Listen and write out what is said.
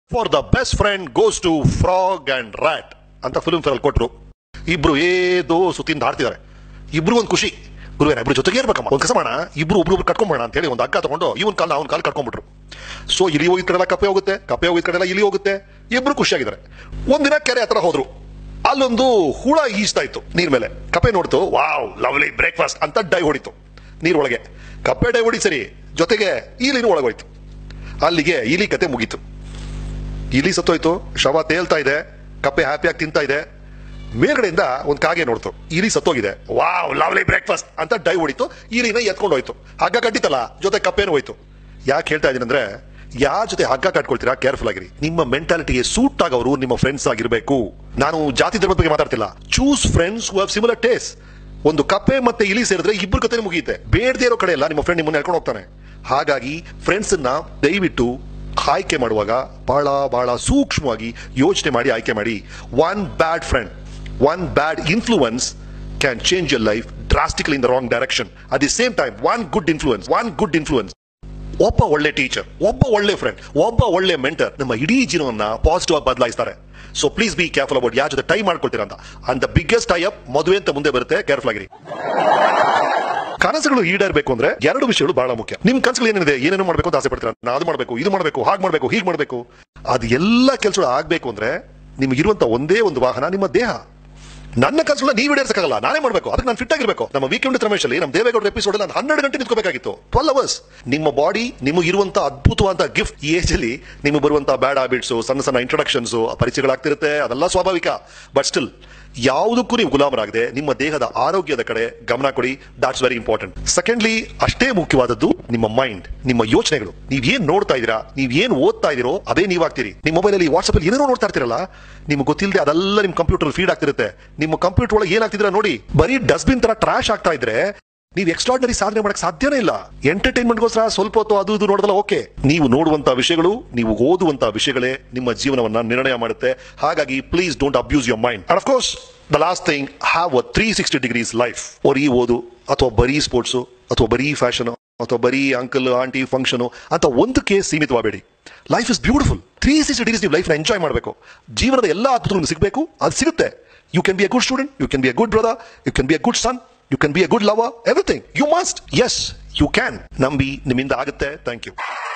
for the best friend goes to frog and rat ಅಂತ Filmfare ಕೊಟ್ರು ಇಬ್ರು ಏದೋ ಸುತ್ತಿಂದ ಹಾಡ್ತಿದ್ದಾರೆ ಇಬ್ರು ಒಂದು ಖುಷಿ ಗುರುವೇನ ಇಬ್ರು ಜೊತೆಗೆ ಇರ್ಬೇಕಮ್ಮ ಒಂದು ಕೆಲಸ ಮಾಡೋಣ ಇಬ್ರು ಒಬ್ರು ಕಟ್ಕೊಂಬೋಣ ಅಂತ ಹೇಳಿ ಒಂದು ಹಗ್ಗ ತಗೊಂಡು ಇವನ್ ಕಾಲ ಅವನ ಕಾಲ್ ಕಟ್ಕೊಂಡ್ಬಿಟ್ರು ಸೊ ಇಲಿ ಹೋಗಿದ್ ಕಡೆ ಎಲ್ಲ ಕಪ್ಪೆ ಹೋಗುತ್ತೆ ಕಪ್ಪೆ ಹೋಗಿದ್ ಕಡೆ ಎಲ್ಲ ಇಲಿ ಹೋಗುತ್ತೆ ಇಬ್ರು ಖುಷಿಯಾಗಿದ್ದಾರೆ ಒಂದಿನ ಕೆರೆ ಹತ್ರ ಹೋದ್ರು ಅಲ್ಲೊಂದು ಹುಳ ಈಜ್ತಾ ಇತ್ತು ನೀರ್ ಮೇಲೆ ಕಪ್ಪೆ ನೋಡ್ತು ವಾವ್ ಲವ್ಲಿ ಬ್ರೇಕ್ಫಾಸ್ಟ್ ಅಂತ ಡೈ ಹೊಡಿತು ನೀರೊಳಗೆ ಕಪ್ಪೆ ಡೈ ಹೊಡಿ ಸರಿ ಜೊತೆಗೆ ಇಲಿನೂ ಒಳಗೋಯ್ತು ಅಲ್ಲಿಗೆ ಇಲಿ ಕತೆ ಮುಗೀತು ಇಲಿ ಸತ್ತೋಯ್ತು ಶವ ತೇಲ್ತಾ ಇದೆ ಕಪ್ಪೆ ಹ್ಯಾಪಿಯಾಗಿ ತಿಂತಾ ಇದೆ ಮೇಲ್ಗಡೆಯಿಂದ ಒಂದು ಕಾಗೆ ನೋಡ್ತು ಇಲಿ ಸತ್ತೋಗಿದೆ ವಾವ್ ಲವ್ಲಿ ಬ್ರೇಕ್ಫಾಸ್ಟ್ ಅಂತ ಡೈ ಹೊಡಿತು ಇಲಿನ ಎತ್ಕೊಂಡು ಹೋಯ್ತು ಹಗ್ಗ ಕಟ್ಟಿತಲ್ಲ ಜೊತೆ ಕಪ್ಪೇನು ಹೋಯ್ತು ಯಾಕೆ ಹೇಳ್ತಾ ಇದೀನಿ ಅಂದ್ರೆ ಯಾರ ಜೊತೆ ಹಗ್ಗ ಕಟ್ಕೊಳ್ತೀರಾ ಕೇರ್ಫುಲ್ ಆಗಿರಿ ನಿಮ್ಮ ಮೆಂಟಾಲಿಟಿಗೆ ಸೂಟ್ ಆಗೋರು ನಿಮ್ಮ ಫ್ರೆಂಡ್ಸ್ ಆಗಿರ್ಬೇಕು ನಾನು ಜಾತಿ ಧರ್ಮದ ಬಗ್ಗೆ ಮಾತಾಡ್ತಿಲ್ಲ choose friends who have similar taste ಒಂದು ಕಪ್ಪೆ ಮತ್ತೆ ಇಲಿ ಸೇರಿದ್ರೆ ಇಬ್ಬರು ಕತೆ ಮುಗಿಯುತ್ತೆ ಬೇಡದೇ ಇರೋ ಕಡೆ ಎಲ್ಲ ನಿಮ್ಮ ಫ್ರೆಂಡ್ ನಿಮ್ಮನ್ನ ಹೇಳ್ಕೊಂಡು ಹೋಗ್ತಾನೆ ಹಾಗಾಗಿ ಫ್ರೆಂಡ್ಸ್ ನ ದಯವಿಟ್ಟು ಆಯ್ಕೆ ಮಾಡುವಾಗ ಬಹಳ ಬಹಳ ಸೂಕ್ಷ್ಮವಾಗಿ ಯೋಚನೆ ಮಾಡಿ ಆಯ್ಕೆ ಮಾಡಿ one bad friend one bad influence can change your life drastically in the wrong direction at the same time one good influence one good influence ಒಬ್ಬ ಒಳ್ಳೆ ಟೀಚರ್ ಒಬ್ಬ ಒಳ್ಳೆ ಫ್ರೆಂಡ್ ಒಬ್ಬ ಒಳ್ಳೆ ಮೆಂಟರ್ ನಮ್ಮ ಇಡೀ ಜೀವನವನ್ನ ಪಾಸಿಟಿವ್ ಆಗಿ ಬದಲಾಯಿಸ್ತಾರೆ so please be careful about ಯಾರ ಜೊತೆ ಟೈ ಮಾಡ್ಕೊಳ್ತೀರಾ ಅಂತ and the biggest tie up ಮದುವೆ ಅಂತ ಮುಂದೆ ಬರುತ್ತೆ ಕೇರ್ಫುಲ್ ಆಗಿರಿ ಕನಸುಗಳು ಈಡೇರಬೇಕು ಅಂದ್ರೆ ಎರಡು ವಿಷಯಗಳು ಬಹಳ ಮುಖ್ಯ ನಿಮ್ ಕನಸುಗಳು ಏನಿದೆ ಏನೇನು ಮಾಡಬೇಕು ಅಂತ ಆಸೆ ಪಡ್ತೀರಾ ನಾನು ಅದು ಮಾಡಬೇಕು ಇದು ಮಾಡಬೇಕು ಹಾಗೆ ಮಾಡಬೇಕು ಹೀಗೆ ಮಾಡಬೇಕು ಅದು ಎಲ್ಲ ಕೆಲಸಗಳು ಆಗ್ಬೇಕು ಅಂದ್ರೆ ನಿಮ್ಗೆ ಇರುವಂತ ಒಂದೇ ಒಂದು ವಾಹನ ನಿಮ್ಮ ದೇಹ ನನ್ನ ಕನಸುಗಳನ್ನ ನೀವು ಈಡೇರಿಸಕ್ಕಾಗಲ್ಲ ನಾನೇ ಮಾಡಬೇಕು ಅದಕ್ಕೆ ನಾನು ಫಿಟ್ ಆಗಿರ್ಬೇಕು ನಮ್ಮ ವೀಕೆಂಡ್ ರಮೇಶ್ ಅಲ್ಲಿ ನಮ್ಮ ದೇವೇಗೌಡ ಎಪಿಸೋಡ್ ನಾನು ಹನ್ನೆರಡು ಗಂಟೆ ನಿಂತ್ಕೋಬೇಕಾಗಿತ್ತು ಟ್ವೆಲ್ ಅವರ್ಸ್ ನಿಮ್ಮ ಬಾಡಿ ನಿಮಗೆ ಇರುವಂತ ಅದ್ಭುತವಾದ ಗಿಫ್ಟ್ ಈ ಏಜ್ ಅಲ್ಲಿ ನಿಮಗೆ ಬರುವಂತ ಬ್ಯಾಡ್ ಹ್ಯಾಬಿಟ್ಸ್ ಸಣ್ಣ ಸಣ್ಣ ಇಂಟ್ರೊಡಕ್ಷನ್ಸ್ ಪರಿಚಯಗಳಾಗ್ತಿರುತ್ತೆ ಅದೆಲ್ಲ ಸ್ವಾಭಾವಿಕ ಬಟ್ ಸ್ಟಿಲ್ ಯಾವುದಕ್ಕೂ ನೀವು ಗುಲಾಮರಾಗದೆ ನಿಮ್ಮ ದೇಹದ ಆರೋಗ್ಯದ ಕಡೆ ಗಮನ ಕೊಡಿ ದಾಟ್ಸ್ ವೆರಿ ಇಂಪಾರ್ಟೆಂಟ್ ಸೆಕೆಂಡ್ಲಿ ಅಷ್ಟೇ ಮುಖ್ಯವಾದದ್ದು ನಿಮ್ಮ ಮೈಂಡ್ ನಿಮ್ಮ ಯೋಚನೆಗಳು ನೀವ್ ಏನ್ ನೋಡ್ತಾ ಇದೀರಾ ನೀವ್ ಏನ್ ಓದ್ತಾ ಇದೀರೋ ಅದೇ ನೀವಾಗ್ತೀರಿ ನಿಮ್ಮ ಮೊಬೈಲ್ ಅಲ್ಲಿ ವಾಟ್ಸ್ಆಪ್ ಅಲ್ಲಿ ಏನೇನೋ ನೋಡ್ತಾ ಇರ್ತೀರಲ್ಲ ನಿಮ್ಗೆ ಗೊತ್ತಿಲ್ಲದೆ ಅದೆಲ್ಲ ನಿಮ್ ಕಂಪ್ಯೂಟರ್ ಫೀಡ್ ಆಗ್ತಿರುತ್ತೆ ನಿಮ್ಮ ಕಂಪ್ಯೂಟರ್ ಒಳಗೆ ಏನಾಗ್ತಿದ್ರ ನೋಡಿ ಬರೀ ಡಸ್ಟ್ಬಿನ್ ತರ ಟ್ರಾಶ್ ಆಗ್ತಾ ಇದ್ರೆ ನೀವು ಎಕ್ಸ್ಟ್ರಾರ್ಡನರಿ ಸಾಧನೆ ಮಾಡಕ್ ಸಾಧ್ಯನೇ ಇಲ್ಲ ಎಂಟರ್ಟೈನ್ಮೆಂಟ್ಗೋಸ್ಕರ ಸ್ವಲ್ಪ ಹೊತ್ತು ಅದು ಇದು ನೋಡೋದಲ್ಲ ಓಕೆ ನೀವು ನೋಡುವಂತ ವಿಷಯಗಳು ನೀವು ಓದುವಂತ ವಿಷಯಗಳೇ ನಿಮ್ಮ ಜೀವನವನ್ನ ನಿರ್ಣಯ ಮಾಡುತ್ತೆ ಹಾಗಾಗಿ please don't abuse your mind and course the last thing have a three sixty degrees life ಬರೀ ಓದು ಅಥವಾ ಬರೀ ಸ್ಪೋರ್ಟ್ಸ್ ಅಥವಾ ಬರೀ ಫ್ಯಾಷನ್ ಅಥವಾ ಬರೀ ಅಂಕಲ್ ಆಂಟಿ ಫಂಕ್ಷನ್ ಅಂತ ಒಂದಕ್ಕೆ ಸೀಮಿತವಾಗಬೇಡಿ life is beautiful three sixty degrees ನೀವು ಲೈಫ್ನ ಎಂಜಾಯ್ ಮಾಡಬೇಕು ಜೀವನದ ಎಲ್ಲ ಅದ್ಭುತಗಳು ಸಿಗಬೇಕು ಅದು ಸಿಗುತ್ತೆ you can be a good student you can be a good brother you can be a good son you can be a good lover everything you must yes you can ನಂಬಿ ನಿಮ್ಮಿಂದ ಆಗುತ್ತೆ thank you